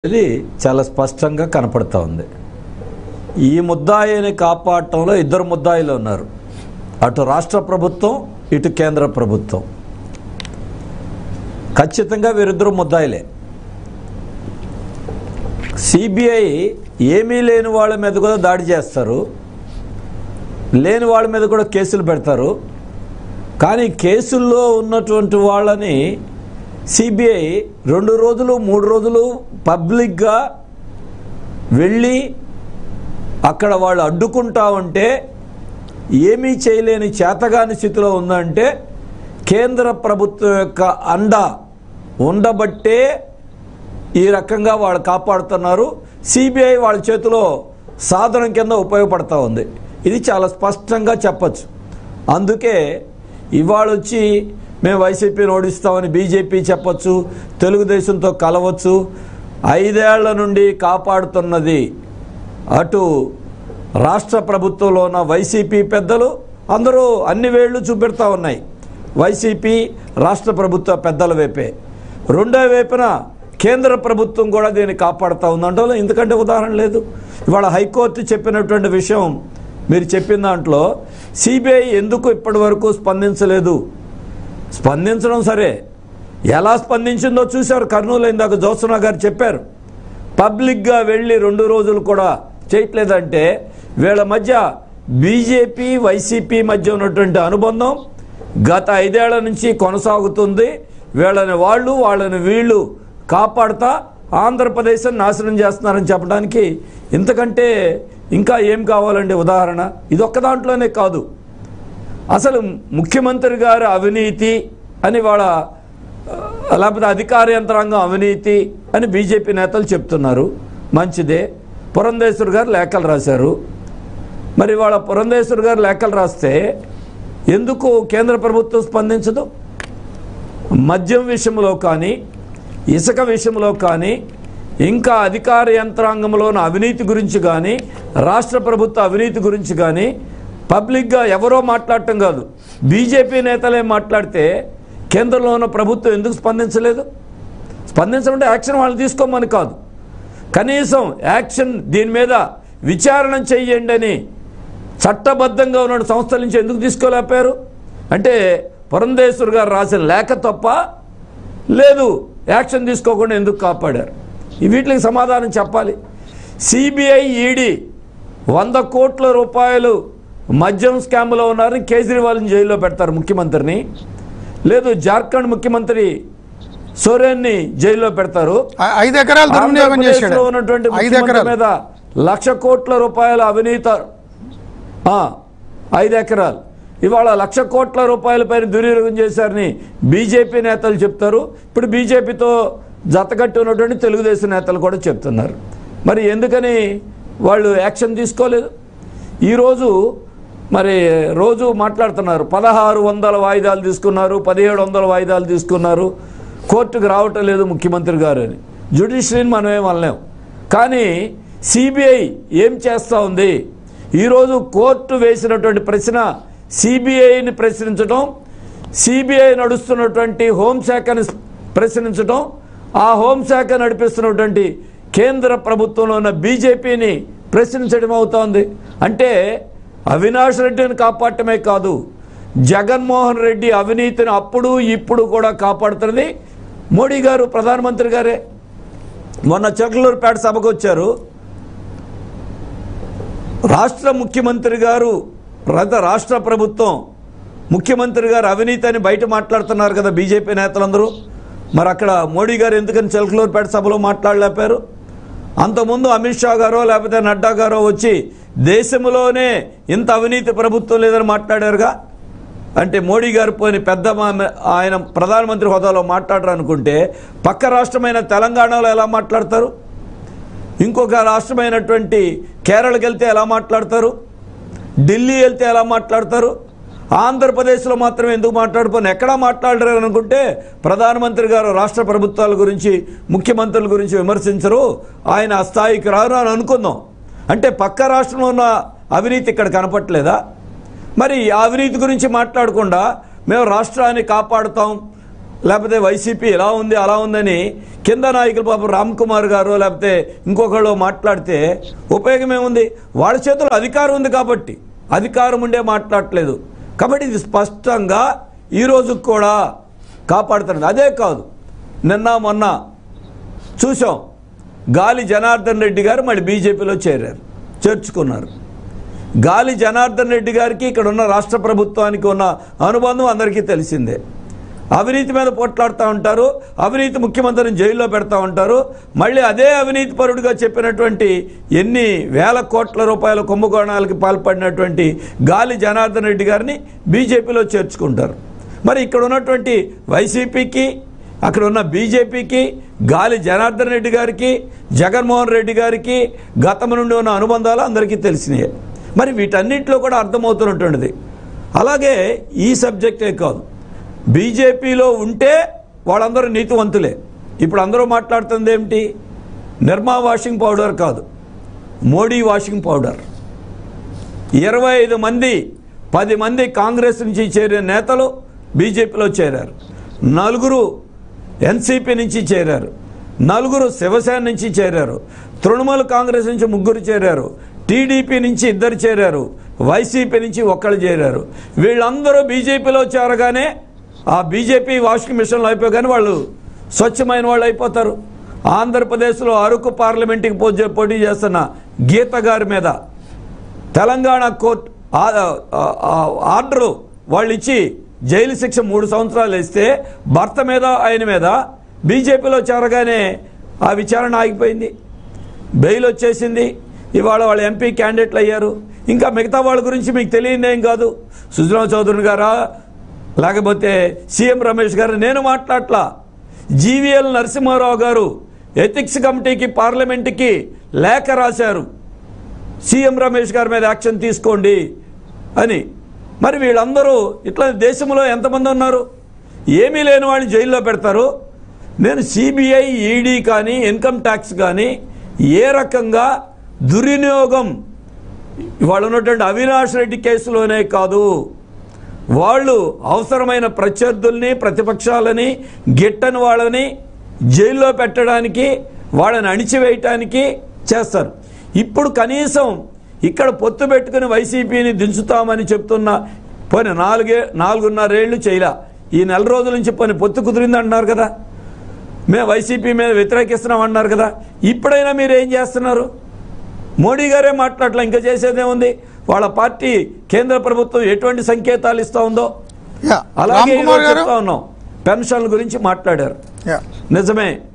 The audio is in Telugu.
ఇది చాలా స్పష్టంగా కనపడతా ఉంది ఈ ముద్దాయిని కాపాడటంలో ఇద్దరు ముద్దాయిలు ఉన్నారు అటు రాష్ట్ర ప్రభుత్వం ఇటు కేంద్ర ప్రభుత్వం ఖచ్చితంగా వీరిద్దరు ముద్దాయిలే సిబిఐ ఏమీ లేని వాళ్ళ మీద కూడా దాడి చేస్తారు లేని వాళ్ళ మీద కూడా కేసులు పెడతారు కానీ కేసుల్లో ఉన్నటువంటి వాళ్ళని సిబిఐ రెండు రోజులు మూడు రోజులు పబ్లిక్గా వెళ్ళి అక్కడ వాళ్ళు అడ్డుకుంటా ఉంటే ఏమీ చేయలేని చేతగాని స్థితిలో ఉందంటే కేంద్ర ప్రభుత్వం యొక్క అండ ఉండబట్టే ఈ రకంగా వాళ్ళు కాపాడుతున్నారు సిబిఐ వాళ్ళ చేతిలో సాధనం కింద ఉపయోగపడతా ఉంది ఇది చాలా స్పష్టంగా చెప్పచ్చు అందుకే ఇవాళ వచ్చి మేము వైసీపీని ఓడిస్తామని బీజేపీ చెప్పొచ్చు తెలుగుదేశంతో కలవచ్చు ఐదేళ్ల నుండి కాపాడుతున్నది అటు రాష్ట్ర ప్రభుత్వంలో ఉన్న వైసీపీ పెద్దలు అందరూ అన్ని వేళ్ళు చూపెడతా ఉన్నాయి వైసీపీ రాష్ట్ర ప్రభుత్వ పెద్దల వైపే రెండో వైపున కేంద్ర ప్రభుత్వం కూడా దీన్ని కాపాడుతూ ఉందంటే ఎందుకంటే ఉదాహరణ లేదు ఇవాళ హైకోర్టు చెప్పినటువంటి విషయం మీరు చెప్పిన దాంట్లో సిబిఐ ఎందుకు ఇప్పటి వరకు స్పందించలేదు స్పందించడం సరే ఎలా స్పందించిందో చూశారు కర్నూలు ఇందాక జ్యోత్సన గారు చెప్పారు పబ్లిక్గా వెళ్ళి రెండు రోజులు కూడా చేయట్లేదంటే వీళ్ళ మధ్య బీజేపీ వైసీపీ మధ్య ఉన్నటువంటి అనుబంధం గత ఐదేళ్ల నుంచి కొనసాగుతుంది వీళ్ళని వాళ్ళు వాళ్ళని వీళ్ళు కాపాడుతా ఆంధ్రప్రదేశ్ నాశనం చేస్తున్నారని చెప్పడానికి ఇంతకంటే ఇంకా ఏం కావాలండి ఉదాహరణ ఇది ఒక్క దాంట్లోనే కాదు అసలు ముఖ్యమంత్రి గారి అవినీతి అని వాళ్ళ ఆ, లేకపోతే అధికార యంత్రాంగం అవినీతి అని బీజేపీ నేతలు చెప్తున్నారు మంచిదే పురంధేశ్వర్ గారు లేఖలు రాశారు మరి వాళ్ళ పురంధేశ్వర్ గారు లేఖలు రాస్తే ఎందుకు కేంద్ర ప్రభుత్వం స్పందించదు మద్యం విషయంలో కానీ ఇసుక విషయంలో కానీ ఇంకా అధికార యంత్రాంగంలోని అవినీతి గురించి కానీ రాష్ట్ర ప్రభుత్వ అవినీతి గురించి కానీ పబ్లిక్గా ఎవరో మాట్లాడటం కాదు బీజేపీ నేతలే మాట్లాడితే కేంద్రంలో ఉన్న ప్రభుత్వం ఎందుకు స్పందించలేదు స్పందించమంటే యాక్షన్ వాళ్ళు తీసుకోమని కాదు కనీసం యాక్షన్ దీని మీద విచారణ చెయ్యండి అని చట్టబద్ధంగా ఉన్న సంస్థల నుంచి ఎందుకు తీసుకోలేకపోయారు అంటే పురంధేశ్వర్ గారు రాసిన లేఖ తప్ప లేదు యాక్షన్ తీసుకోకుండా ఎందుకు కాపాడారు ఈ వీటికి సమాధానం చెప్పాలి సిబిఐ ఈడీ వంద కోట్ల రూపాయలు మద్యం స్కామ్లో ఉన్నారని కేజ్రీవాల్ని జైల్లో పెడతారు ముఖ్యమంత్రిని లేదు జార్ఖండ్ ముఖ్యమంత్రి సోరెన్ని జైల్లో పెడతారు ఐ- ఐదు ఎకరాలు దుర్వినియోగం చేశాడు ఆంధ్రప్రదేశ్లో ఉన్నటువంటి ఐదు ముఖ్యమంత్రి ఎకరాలు మీద లక్ష కోట్ల రూపాయల అవినీతి ఆ, ఐదు ఎకరాలు ఇవాళ లక్ష కోట్ల రూపాయల పైన దుర్వినియోగం చేశారని బీజేపీ నేతలు చెప్తారు ఇప్పుడు బీజేపీతో జతకట్టి ఉన్నటువంటి తెలుగుదేశం నేతలు కూడా చెప్తున్నారు మరి ఎందుకని వాళ్ళు యాక్షన్ తీసుకోలేదు ఈరోజు మరి రోజు మాట్లాడుతున్నారు పదహారు వందల వాయిదాలు తీసుకున్నారు పదిహేడు వందల వాయిదాలు తీసుకున్నారు కోర్టుకు రావటం లేదు ముఖ్యమంత్రి గారు అని జ్యుడిషియరీని మనం ఏం అనలేం కానీ సిబిఐ ఏం చేస్తూ ఉంది ఈరోజు కోర్టు వేసినటువంటి ప్రశ్న సిబిఐని ప్రశ్నించడం సిబిఐ నడుస్తున్నటువంటి హోంశాఖని ప్రశ్నించడం ఆ హోంశాఖ నడిపిస్తున్నటువంటి కేంద్ర ప్రభుత్వంలో ఉన్న బీజేపీని ప్రశ్నించడం అవుతోంది అంటే అవినాష్ రెడ్డిని కాపాడటమే కాదు జగన్మోహన్ రెడ్డి అవినీతిని అప్పుడు ఇప్పుడు కూడా కాపాడుతున్నది మోడీ గారు ప్రధానమంత్రి గారే మొన్న చెట్లూరుపేట సభకు వచ్చారు రాష్ట్ర ముఖ్యమంత్రి గారు రత రాష్ట్ర ప్రభుత్వం ముఖ్యమంత్రి గారు అవినీతి అని బయట మాట్లాడుతున్నారు కదా బీజేపీ నేతలందరూ మరి అక్కడ మోడీ గారు ఎందుకని చిలకలూరుపేట సభలో మాట్లాడలేపారు అంతకుముందు అమిత్ షా గారో లేకపోతే నడ్డా గారో వచ్చి దేశంలోనే ఇంత అవినీతి ప్రభుత్వం లేదని మాట్లాడారుగా అంటే మోడీ గారు పోయిన పెద్ద మా- ఆయన ప్రధానమంత్రి హోదాలో మాట్లాడరు అనుకుంటే పక్క రాష్ట్రమైన తెలంగాణలో ఎలా మాట్లాడతారు ఇంకొక రాష్ట్రమైనటువంటి కేరళకి వెళ్తే ఎలా మాట్లాడతారు ఢిల్లీ వెళ్తే ఎలా మాట్లాడతారు ఆంధ్రప్రదేశ్లో మాత్రం ఎందుకు మాట్లాడుకోని ఎక్కడా మాట్లాడరు అనుకుంటే ప్రధానమంత్రి గారు రాష్ట్ర ప్రభుత్వాల గురించి ముఖ్యమంత్రుల గురించి విమర్శించరు ఆయన ఆ స్థాయికి రారు అని అనుకుందాం అంటే పక్క రాష్ట్రంలో ఉన్న అవినీతి ఇక్కడ కనపట్లేదా మరి ఆ అవినీతి గురించి మాట్లాడకుండా మేము రాష్ట్రాన్ని కాపాడుతాం లేకపోతే వైసీపీ ఇలా ఉంది అలా ఉందని కింద నాయకులు పాపం రామ్ కుమార్ గారు లేకపోతే ఇంకొకళ్ళు మాట్లాడితే ఉపయోగం ఏముంది వాళ్ళ చేతిలో అధికారం ఉంది కాబట్టి అధికారం ఉండే మాట్లాడట్లేదు కాబట్టి ఇది స్పష్టంగా ఈ రోజు కూడా కాపాడుతున్నది అదే కాదు నిన్న మొన్న చూసాం గాలి జనార్దన్ రెడ్డి గారు మళ్ళీ బీజేపీలో చేరారు చేర్చుకున్నారు గాలి జనార్దన్ రెడ్డి గారికి ఇక్కడ ఉన్న రాష్ట్ర ప్రభుత్వానికి ఉన్న అనుబంధం అందరికీ తెలిసిందే అవినీతి మీద పోట్లాడుతూ ఉంటారు అవినీతి ముఖ్యమంత్రిని జైల్లో పెడతా ఉంటారు మళ్ళీ అదే అవినీతి పరుడుగా చెప్పినటువంటి ఎన్ని వేల కోట్ల రూపాయల కుంభకోణాలకి పాల్పడినటువంటి గాలి జనార్దన్ రెడ్డి గారిని బీజేపీలో చేర్చుకుంటారు మరి ఇక్కడ ఉన్నటువంటి వైసీపీకి అక్కడ ఉన్న బీజేపీకి గాలి జనార్దన్ రెడ్డి గారికి జగన్మోహన్ రెడ్డి గారికి గతం నుండి ఉన్న అనుబంధాలు అందరికీ తెలిసినాయి మరి వీటన్నిటిలో కూడా అర్థమవుతున్నటువంటిది అలాగే ఈ సబ్జెక్టే కాదు బీజేపీలో ఉంటే వాళ్ళందరూ నీతివంతులే ఇప్పుడు అందరూ మాట్లాడుతుంది ఏమిటి నిర్మా వాషింగ్ పౌడర్ కాదు మోడీ వాషింగ్ పౌడర్ ఇరవై ఐదు మంది పది మంది కాంగ్రెస్ నుంచి చేరిన నేతలు బీజేపీలో చేరారు నలుగురు ఎన్సీపీ నుంచి చేరారు నలుగురు శివసేన నుంచి చేరారు తృణమూల్ కాంగ్రెస్ నుంచి ముగ్గురు చేరారు టీడీపీ నుంచి ఇద్దరు చేరారు వైసీపీ నుంచి ఒక్కళ్ళు చేరారు వీళ్ళందరూ బీజేపీలో చేరగానే ఆ బీజేపీ వాషింగ్ మిషన్లు అయిపోగానే వాళ్ళు స్వచ్ఛమైన వాళ్ళు అయిపోతారు ఆంధ్రప్రదేశ్లో అరకు పార్లమెంట్కి పోటీ పోటీ చేస్తున్న గీత గారి మీద తెలంగాణ కోర్టు ఆ- ఆ- ఆ- ఆర్డరు వాళ్ళు ఇచ్చి జైలు శిక్ష మూడు సంవత్సరాలు ఇస్తే భర్త మీద ఆయన మీద బీజేపీలో చేరగానే ఆ విచారణ ఆగిపోయింది బెయిల్ వచ్చేసింది ఇవాళ వాళ్ళు ఎంపీ క్యాండిడేట్లు అయ్యారు ఇంకా మిగతా వాళ్ళ గురించి మీకు తెలియదేం కాదు సుజనా చౌదరి గారా లేకపోతే సీఎం రమేష్ గారు నేను మాట్లాడట్లా జీవీఎల్ నరసింహారావు గారు ఎథిక్స్ కమిటీకి పార్లమెంటుకి లేఖ రాశారు సీఎం రమేష్ గారి మీద యాక్షన్ తీసుకోండి అని మరి వీళ్ళందరూ ఇట్లా దేశంలో ఎంతమంది ఉన్నారు ఏమీ లేని వాళ్ళని జైల్లో పెడతారు నేను సిబిఐ ఈడీ కానీ ఇన్కమ్ ట్యాక్స్ కానీ ఏ రకంగా దుర్వినియోగం ఇవాళ ఉన్నటువంటి అవినాష్ రెడ్డి కేసులోనే కాదు వాళ్ళు అవసరమైన ప్రత్యర్థుల్ని ప్రతిపక్షాలని గిట్టని వాళ్ళని జైల్లో పెట్టడానికి వాళ్ళని అణిచివేయటానికి చేస్తారు ఇప్పుడు కనీసం ఇక్కడ పొత్తు పెట్టుకుని వైసీపీని దించుతామని చెప్తున్న పోనీ నాలుగే నాలుగున్నరేళ్లు చేయలా ఈ నెల రోజుల నుంచి పోనీ పొత్తు కుదిరింది అంటున్నారు కదా మేము వైసీపీ మీద వ్యతిరేకిస్తున్నాం అన్నారు కదా ఇప్పుడైనా మీరు ఏం చేస్తున్నారు మోడీ గారే మాట్లాడలే ఇంకా చేసేదేముంది వాళ్ళ పార్టీ కేంద్ర ప్రభుత్వం ఎటువంటి సంకేతాలు ఇస్తా ఉందో యా రామ్ అలాగే కుమార్ ఈరోజు గారు చెప్తా ఉన్నాం పెన్షన్ల గురించి మాట్లాడారు యా నిజమే